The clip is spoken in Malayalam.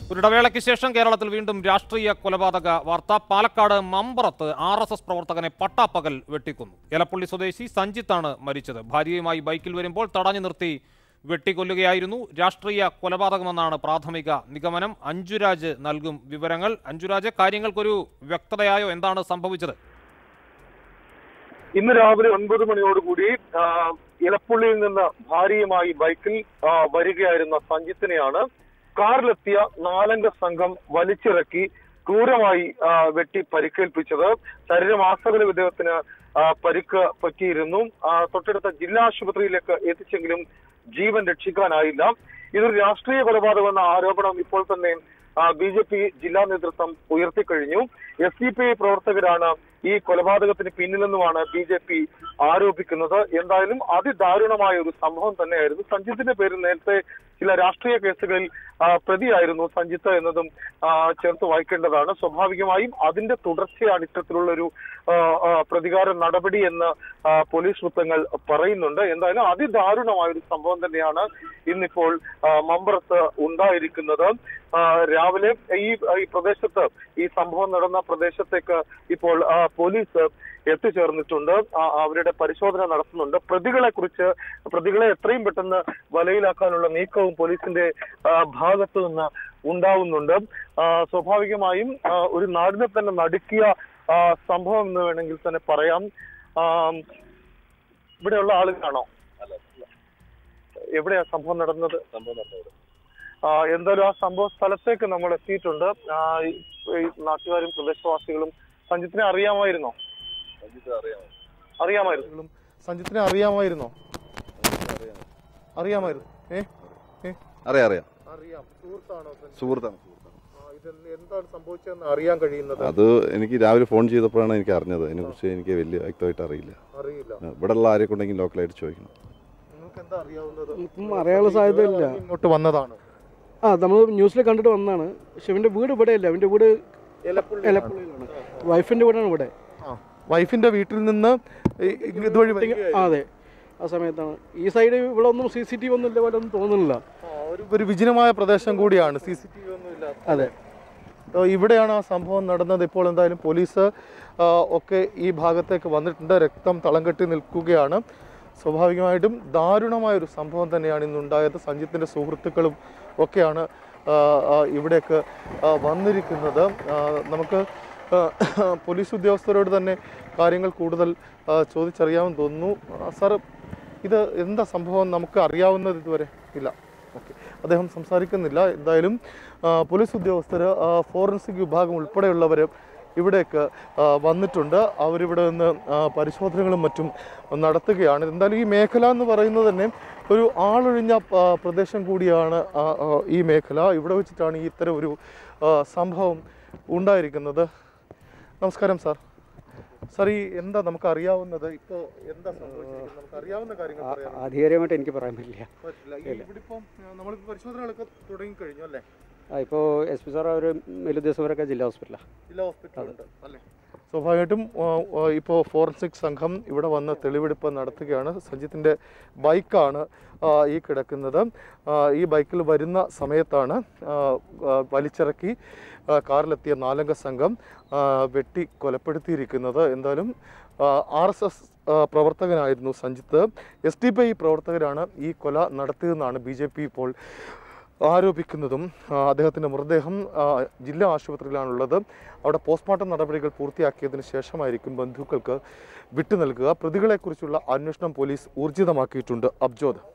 ഒരു ഇടവേളയ്ക്ക് ശേഷം കേരളത്തിൽ വീണ്ടും രാഷ്ട്രീയ കൊലപാതക വാർത്ത പാലക്കാട് മമ്പറത്ത് ആർ എസ് എസ് പ്രവർത്തകനെ പട്ടാപ്പകൽ വെട്ടിക്കൊന്നു എലപ്പള്ളി സ്വദേശി സഞ്ജിത്താണ് മരിച്ചത് ഭാര്യയുമായി ബൈക്കിൽ വരുമ്പോൾ തടഞ്ഞു നിർത്തി വെട്ടിക്കൊല്ലുകയായിരുന്നു രാഷ്ട്രീയ കൊലപാതകമെന്നാണ് പ്രാഥമിക നിഗമനം അഞ്ജുരാജ് നൽകും വിവരങ്ങൾ അഞ്ജുരാജ് കാര്യങ്ങൾക്കൊരു വ്യക്തതയായോ എന്താണ് സംഭവിച്ചത് ഇന്ന് രാവിലെ ഒൻപത് മണിയോടുകൂടി ആ, ഇലപ്പുള്ളിയിൽ നിന്ന് ഭാര്യയുമായി ബൈക്കിൽ ആ, വരികയായിരുന്ന സഞ്ജിത്തിനെയാണ് കാറിലെത്തിയ നാലംഗ സംഘം വലിച്ചിറക്കി ക്രൂരമായി ആ, വെട്ടി പരിക്കേൽപ്പിച്ചത് ശരീരമാസകല വിദേഹത്തിന് ആ, പരിക്ക് പറ്റിയിരുന്നു ആ, തൊട്ടടുത്ത ജില്ലാ ആശുപത്രിയിലേക്ക് എത്തിച്ചെങ്കിലും ജീവൻ രക്ഷിക്കാനായില്ല ഇതൊരു രാഷ്ട്രീയ കൊലപാതകമെന്ന ആരോപണം ഇപ്പോൾ തന്നെ ബി ജെ പി ജില്ലാ നേതൃത്വം ഉയർത്തിക്കഴിഞ്ഞു എസ് ഡി പി ഐ പ്രവർത്തകരാണ് ഈ കൊലപാതകത്തിന് പിന്നിലെന്നുമാണ് ബി ജെ പി ആരോപിക്കുന്നത് എന്തായാലും അതിദാരുണമായ ഒരു സംഭവം തന്നെയായിരുന്നു സഞ്ജിത്തിന്റെ പേരിൽ നേരത്തെ ചില രാഷ്ട്രീയ കേസുകളിൽ ആ, പ്രതിയായിരുന്നു സഞ്ജിത്ത് എന്നതും ആ, ചേർത്ത് വായിക്കേണ്ടതാണ് സ്വാഭാവികമായും അതിന്റെ തുടർച്ചയാണ് ഇത്തരത്തിലുള്ള ഒരു ആ, ആ, പ്രതികാര നടപടി എന്ന് ആ, പോലീസ് വൃത്തങ്ങൾ പറയുന്നുണ്ട് എന്തായാലും അതിദാരുണമായ ഒരു സംഭവം തന്നെയാണ് ഇന്നിപ്പോൾ ആ, മമ്പറത്ത് ഉണ്ടായിരിക്കുന്നത് ആ, രാവിലെ ഈ ഈ പ്രദേശത്ത് ഈ സംഭവം നടന്ന പ്രദേശത്തേക്ക് ഇപ്പോൾ ആ, പോലീസ് എത്തിച്ചേർന്നിട്ടുണ്ട് ആ, അവരുടെ പരിശോധന നടത്തുന്നുണ്ട് പ്രതികളെ കുറിച്ച് പ്രതികളെ എത്രയും പെട്ടെന്ന് വലയിലാക്കാനുള്ള നീക്കവും പോലീസിന്റെ ആ, ഭാഗത്തു നിന്ന് ഉണ്ടാവുന്നുണ്ട് ആ, സ്വാഭാവികമായും ആ, ഒരു നാടിനെ തന്നെ നടുക്കിയ ആ, സംഭവം എന്ന് വേണമെങ്കിൽ തന്നെ പറയാം ആ, ഇവിടെയുള്ള ആളുകളാണോ എവിടെയാ സംഭവം നടന്നത് ആ, എന്തായാലും ആ സംഭവ സ്ഥലത്തേക്ക് നമ്മൾ എത്തിയിട്ടുണ്ട് ആ, ഈ- ഈ നാട്ടുകാരും പ്രദേശവാസികളും സഞ്ജിത്തിനെ അറിയാമായിരുന്നോ അറിയാമായിരുന്നു സഞ്ജിത്തിനെ അറിയാമായിരുന്നോ അറിയാമായിരുന്നു ഏ ഏ? അറിയാം അറിയാം അറിയാം സുഹൃത്താണോ സഞ്ജിത്ത്? സുഹൃത്താണ് ആ, ഇത് എന്താണ് സംഭവിച്ചതെന്ന് അറിയാൻ കഴിയുന്നത് അത് എനിക്ക് രാവിലെ ഫോൺ ചെയ്തപ്പോഴാണ് എനിക്ക് അറിഞ്ഞത് അതിനെക്കുറിച്ച് എനിക്ക് വലിയ വ്യക്തമായിട്ട് അറിയില്ല അറിയില്ല ഇവിടെ ഉള്ള ആരെ കൊണ്ടെങ്കിലും ലോക്കലായിട്ട് ചോദിക്കണം നിങ്ങൾക്ക് എന്താ അറിയാവുന്നത് ഇപ്പം അറിയാനുള്ള സാധ്യതയില്ല ഇങ്ങോട്ട് വന്നതാണ് ആ നമ്മൾ ന്യൂസിൽ കണ്ടിട്ട് വന്നതാണ് പക്ഷെ ഇവൻ്റെ വീട് ഇവിടെയല്ല ഇവൻ്റെ വീട് എലപ്പുള്ളിയിലാണ് വൈഫിൻ്റെ വീടാണ് ഇവിടെ വൈഫിന്റെ വീട്ടിൽ നിന്ന് ഈ- ഇതുവഴി ആ അതെ ആ സമയത്താണ് ഈ സൈഡ് ഇവിടെ ഒന്നും സി സി ടി വി ഒന്നും ഇല്ല പോലെ ഒന്നും തോന്നുന്നില്ല ആ, ഒരു- ഒരു വിജനമായ പ്രദേശം കൂടിയാണ് സി സി ടി വി ഒന്നും ഇല്ല അതെ അപ്പോൾ ഇവിടെയാണ് ആ സംഭവം നടന്നത് ഇപ്പോൾ എന്തായാലും പോലീസ് ആ, ഒക്കെ ഈ ഭാഗത്തേക്ക് വന്നിട്ടുണ്ട് രക്തം തളം കെട്ടി നിൽക്കുകയാണ് സ്വാഭാവികമായിട്ടും ദാരുണമായ ഒരു സംഭവം തന്നെയാണ് ഇന്നുണ്ടായത് സഞ്ജിത്തിൻ്റെ സുഹൃത്തുക്കളും ഒക്കെയാണ് ആ, ആ, ഇവിടേക്ക് ആ, വന്നിരിക്കുന്നത് ആ, നമുക്ക് ആ, പോലീസ് ഉദ്യോഗസ്ഥരോട് തന്നെ കാര്യങ്ങൾ കൂടുതൽ ആ, ചോദിച്ചറിയാമെന്ന് തോന്നുന്നു ആ, സാർ ഇത് എന്താ സംഭവം നമുക്ക് അറിയാവുന്നത് ഇതുവരെ ഇല്ല ഓക്കെ അദ്ദേഹം സംസാരിക്കുന്നില്ല എന്തായാലും ആ, പോലീസ് ഉദ്യോഗസ്ഥർ ഫോറൻസിക് വിഭാഗം ഉൾപ്പെടെയുള്ളവർ ഇവിടേക്ക് ആ, വന്നിട്ടുണ്ട് അവരിവിടെ നിന്ന് ആ, പരിശോധനകളും മറ്റും നടത്തുകയാണ് എന്തായാലും ഈ മേഖല എന്ന് പറയുന്നത് തന്നെ ഒരു ആളൊഴിഞ്ഞ ആ, പ്രദേശം കൂടിയാണ് ആ, ആ, ഈ മേഖല ഇവിടെ വെച്ചിട്ടാണ് ഈ ഇത്തരം ഒരു ആ, സംഭവം ഉണ്ടായിരിക്കുന്നത് നമസ്കാരം സാർ സാർ ഈ എന്താ നമുക്ക് അറിയാവുന്നത് ഇപ്പോൾ എന്താ സംഭവിച്ചിരിക്കുന്നത് നമുക്ക് അറിയാവുന്ന കാര്യങ്ങൾ പറയാം ആധികാരികമായിട്ട് എനിക്ക് പറയാൻ പറ്റില്ല പറ്റില്ല ഈ ഇവിടെ ഇപ്പം നമ്മളിപ്പോൾ പരിശോധനകളൊക്കെ തുടങ്ങി കഴിഞ്ഞു അല്ലേ ആ, ഇപ്പോൾ എസ് പി സാർ അവർ മേലുദ്യോഗസ്ഥരൊക്കെ ജില്ലാ ഹോസ്പിറ്റലാണ് ജില്ലാ ഹോസ്പിറ്റലുണ്ട് അല്ലേ സ്വാഭാവികമായിട്ടും ഇപ്പോൾ ഫോറൻസിക് സംഘം ഇവിടെ വന്ന് തെളിവെടുപ്പ് നടത്തുകയാണ് സഞ്ജിത്തിൻ്റെ ബൈക്കാണ് ആ, ഈ കിടക്കുന്നത് ആ, ഈ ബൈക്കിൽ വരുന്ന സമയത്താണ് ആ, ആ, വലിച്ചിറക്കി ആ, കാറിലെത്തിയ നാലംഗ സംഘം ആ, വെട്ടി കൊലപ്പെടുത്തിയിരിക്കുന്നത് എന്തായാലും ആർ എസ് എസ് പ്രവർത്തകനായിരുന്നു Sanjith S D P I പ്രവർത്തകരാണ് ഈ കൊല നടത്തിയതെന്നാണ് ബി ജെ പി ഇപ്പോൾ ആരോപിക്കുന്നതും ആ, അദ്ദേഹത്തിൻ്റെ മൃതദേഹം ആ, ജില്ലാ ആശുപത്രിയിലാണുള്ളത് അവിടെ പോസ്റ്റ്മോർട്ടം നടപടികൾ പൂർത്തിയാക്കിയതിന് ശേഷമായിരിക്കും ബന്ധുക്കൾക്ക് വിട്ടു നൽകുക പ്രതികളെക്കുറിച്ചുള്ള അന്വേഷണം പോലീസ് ഊർജിതമാക്കിയിട്ടുണ്ട് അബ്ജോദ്